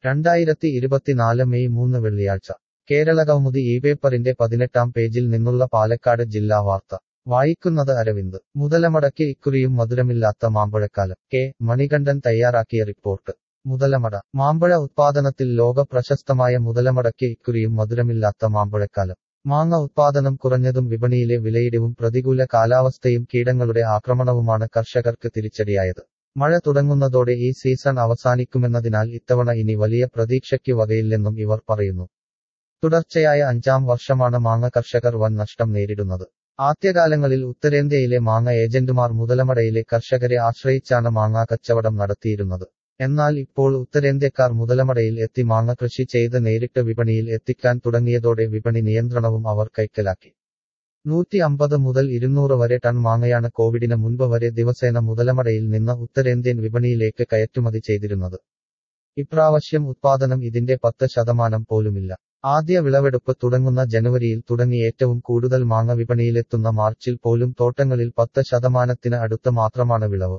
രണ്ടായിരത്തി ഇരുപത്തിനാല് മെയ് മൂന്ന് വെള്ളിയാഴ്ച കേരള കൗമുദി ഈ പേപ്പറിന്റെ പതിനെട്ടാം പേജിൽ നിന്നുള്ള പാലക്കാട് ജില്ലാ വാർത്ത വായിക്കുന്നത് അരവിന്ദ് മുതലമടയ്ക്ക് ഇക്കുറിയും മധുരമില്ലാത്ത മാമ്പഴക്കാലം കെ മണികണ്ഠൻ തയ്യാറാക്കിയ റിപ്പോർട്ട് മുതലമട മാമ്പഴ ഉത്പാദനത്തിൽ ലോക പ്രശസ്തമായ മുതലമടയ്ക്ക് ഇക്കുറിയും മധുരമില്ലാത്ത മാമ്പഴക്കാലം മാങ്ങ ഉത്പാദനം കുറഞ്ഞതും വിപണിയിലെ വിലയിടിവും പ്രതികൂല കാലാവസ്ഥയും കീടങ്ങളുടെ ആക്രമണവുമാണ് കർഷകർക്ക് തിരിച്ചടിയായത് മഴ തുടങ്ങുന്നതോടെ ഈ സീസൺ അവസാനിക്കുമെന്നതിനാൽ ഇത്തവണ ഇനി വലിയ പ്രതീക്ഷയ്ക്ക് വകയില്ലെന്നും ഇവർ പറയുന്നു തുടർച്ചയായ അഞ്ചാം വർഷമാണ് മാങ്ങ കർഷകർ വൻ നഷ്ടം നേരിടുന്നത് ആദ്യകാലങ്ങളിൽ ഉത്തരേന്ത്യയിലെ മാങ്ങ ഏജന്റുമാർ മുതലമടയിലെ കർഷകരെ ആശ്രയിച്ചാണ് മാങ്ങാ കച്ചവടം നടത്തിയിരുന്നത് എന്നാൽ ഇപ്പോൾ ഉത്തരേന്ത്യക്കാർ മുതലമടയിൽ എത്തി മാങ്ങ കൃഷി ചെയ്ത് നേരിട്ട് വിപണിയിൽ എത്തിക്കാൻ തുടങ്ങിയതോടെ വിപണി നിയന്ത്രണവും അവർ കൈക്കലാക്കി നൂറ്റി അമ്പത് മുതൽ ഇരുന്നൂറ് വരെ ടൺ മാങ്ങയാണ് കോവിഡിന് മുൻപ് വരെ ദിവസേന മുതലമടയിൽ നിന്ന് ഉത്തരേന്ത്യൻ വിപണിയിലേക്ക് കയറ്റുമതി ചെയ്തിരുന്നത് ഇപ്രാവശ്യം ഉത്പാദനം ഇതിന്റെ പത്ത് ശതമാനം പോലുമില്ല ആദ്യ വിളവെടുപ്പ് തുടങ്ങുന്ന ജനുവരിയിൽ തുടങ്ങി ഏറ്റവും കൂടുതൽ മാങ്ങ വിപണിയിലെത്തുന്ന മാർച്ചിൽ പോലും തോട്ടങ്ങളിൽ പത്ത് ശതമാനത്തിന് അടുത്ത് മാത്രമാണ് വിളവ്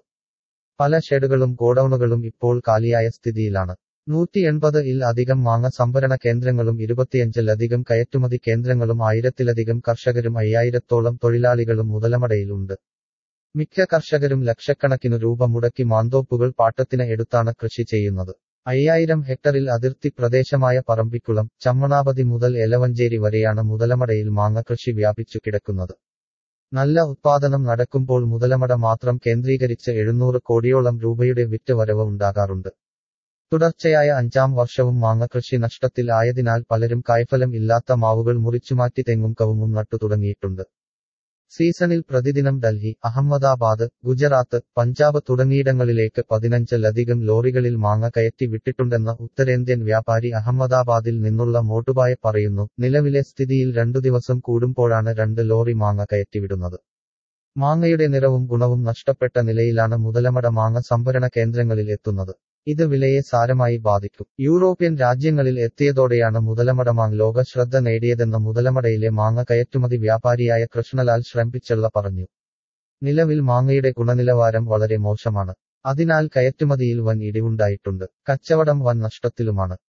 പല ഷെഡുകളും ഗോഡൌണുകളും ഇപ്പോൾ കാലിയായ സ്ഥിതിയിലാണ് നൂറ്റി എൺപത് ഇൽ അധികം മാങ്ങ സംഭരണ കേന്ദ്രങ്ങളും ഇരുപത്തിയഞ്ചിലധികം കയറ്റുമതി കേന്ദ്രങ്ങളും ആയിരത്തിലധികം കർഷകരും അയ്യായിരത്തോളം തൊഴിലാളികളും മുതലമടയിൽ ഉണ്ട് മിക്ക കർഷകരും ലക്ഷക്കണക്കിനു രൂപ മുടക്കി മാന്തോപ്പുകൾ പാട്ടത്തിന് എടുത്താണ് കൃഷി ചെയ്യുന്നത് അയ്യായിരം ഹെക്ടറിൽ അതിർത്തി പ്രദേശമായ പറമ്പിക്കുളം ചമ്മണാപതി മുതൽ എലവഞ്ചേരി വരെയാണ് മുതലമടയിൽ മാങ്ങ കൃഷി വ്യാപിച്ചു കിടക്കുന്നത് നല്ല ഉത്പാദനം നടക്കുമ്പോൾ മുതലമട മാത്രം കേന്ദ്രീകരിച്ച് എഴുന്നൂറ് കോടിയോളം രൂപയുടെ വിറ്റ് വരവ് ഉണ്ടാകാറുണ്ട് തുടർച്ചയായ അഞ്ചാം വർഷവും മാങ്ങ കൃഷി നഷ്ടത്തിൽ ആയതിനാൽ പലരും കായ്ഫലം ഇല്ലാത്ത മാവുകൾ മുറിച്ചുമാറ്റി തെങ്ങും കവുങ്ങും നട്ടു തുടങ്ങിയിട്ടുണ്ട് സീസണിൽ പ്രതിദിനം ഡൽഹി അഹമ്മദാബാദ് ഗുജറാത്ത് പഞ്ചാബ് തുടങ്ങിയിടങ്ങളിലേക്ക് പതിനഞ്ചിലധികം ലോറികളിൽ മാങ്ങ കയറ്റി വിട്ടിട്ടുണ്ടെന്ന് ഉത്തരേന്ത്യൻ വ്യാപാരി അഹമ്മദാബാദിൽ നിന്നുള്ള മോട്ടുബായ പറയുന്നു നിലവിലെ സ്ഥിതിയിൽ രണ്ടു ദിവസം കൂടുമ്പോഴാണ് രണ്ട് ലോറി മാങ്ങ കയറ്റിവിടുന്നത് മാങ്ങയുടെ നിറവും ഗുണവും നഷ്ടപ്പെട്ട നിലയിലാണ് മുതലമട മാങ്ങ സംഭരണ കേന്ദ്രങ്ങളിൽ എത്തുന്നത് ഇത് വിലയെ സാരമായി ബാധിക്കും യൂറോപ്യൻ രാജ്യങ്ങളിൽ എത്തിയതോടെയാണ് മുതലമടമാങ് ലോക ശ്രദ്ധ നേടിയതെന്ന് മുതലമടയിലെ മാങ്ങ കയറ്റുമതി വ്യാപാരിയായ കൃഷ്ണലാൽ ശ്രംപിച്ചള്ള പറഞ്ഞു നിലവിൽ മാങ്ങയുടെ ഗുണനിലവാരം വളരെ മോശമാണ് അതിനാൽ കയറ്റുമതിയിൽ വൻ ഇടിവുണ്ടായിട്ടുണ്ട് കച്ചവടം വൻ നഷ്ടത്തിലുമാണ്